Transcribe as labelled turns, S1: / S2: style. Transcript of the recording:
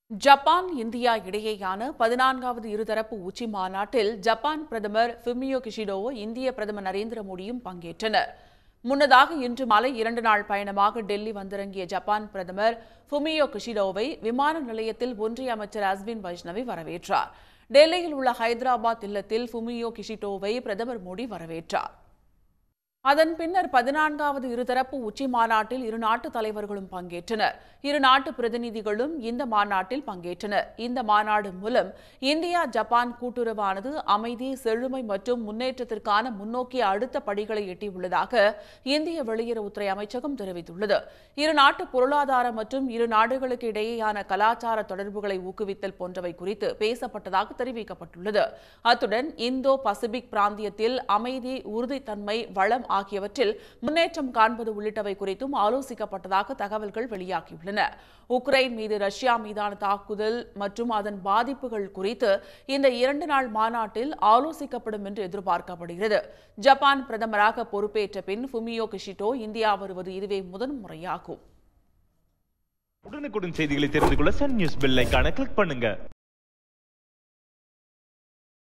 S1: Japan India இடையேயான பதினான்காவது இருதரப்பு உச்சி மாநாட்டில் ஜப்பான் பிரதமர் ஃபுமியோ கிஷிடோவோ இந்திய பிரதமர் நரேந்திர மோடியும் பங்கேற்றனர் முன்னதாக இன்று மாலை இரண்டு நாள் பயணமாக டெல்லி வந்திறங்கிய ஜப்பான் பிரதமர் ஃபுமியோ கிஷிடோவை விமான நிலையத்தில் ஒன்றிய அமைச்சர் அஸ்வின் வைஷ்ணவி வரவேற்றார் டெல்லியில் உள்ள ஹைதராபாத் இல்லத்தில் ஃபுமியோ கிஷிடோவை பிரதமர் மோடி வரவேற்றார் அதன் பின்னர் பதினான்காவது இருதரப்பு உச்சி மாநாட்டில் இரு நாட்டு தலைவர்களும் பங்கேற்றனர் இரு நாட்டு பிரதிநிதிகளும் இந்த மாநாட்டில் பங்கேற்றனர் இந்த மாநாடு மூலம் இந்தியா ஜப்பான் கூட்டுறவானது அமைதி செழுமை மற்றும் முன்னேற்றத்திற்கான முன்னோக்கிய அடுத்த படிகளை எட்டியுள்ளதாக இந்திய வெளியுறவுத்துறை அமைச்சகம் தெரிவித்துள்ளது இரு நாட்டு பொருளாதார மற்றும் இரு நாடுகளுக்கு இடையேயான கலாச்சார தொடர்புகளை ஊக்குவித்தல் போன்றவை குறித்து பேசப்பட்டதாக தெரிவிக்கப்பட்டுள்ளது அத்துடன் இந்தோ பசிபிக் பிராந்தியத்தில் அமைதி உறுதித்தன்மை வளம் ஆகியவற்றில் முன்னேற்றம் காண்பது உள்ளிட்டவை குறித்தும் ஆலோசிக்கப்பட்டதாக தகவல்கள் வெளியாகியுள்ளன உக்ரைன் மீது ரஷ்யா மீதான தாக்குதல் மற்றும் அதன் பாதிப்புகள் குறித்து இந்த இரண்டு நாள் மாநாட்டில் ஆலோசிக்கப்படும் என்று எதிர்பார்க்கப்படுகிறது ஜப்பான் பிரதமராக பொறுப்பேற்ற பின் ஃபுமியோ கிஷிட்டோ இந்தியா வருவது இதுவே முதன்முறையாகும்
S2: உடனுக்குடன் செய்திகளை தெரிந்து கொள்ள சன் நியூஸ் பெல் ஐகானை கிளிக் பண்ணுங்க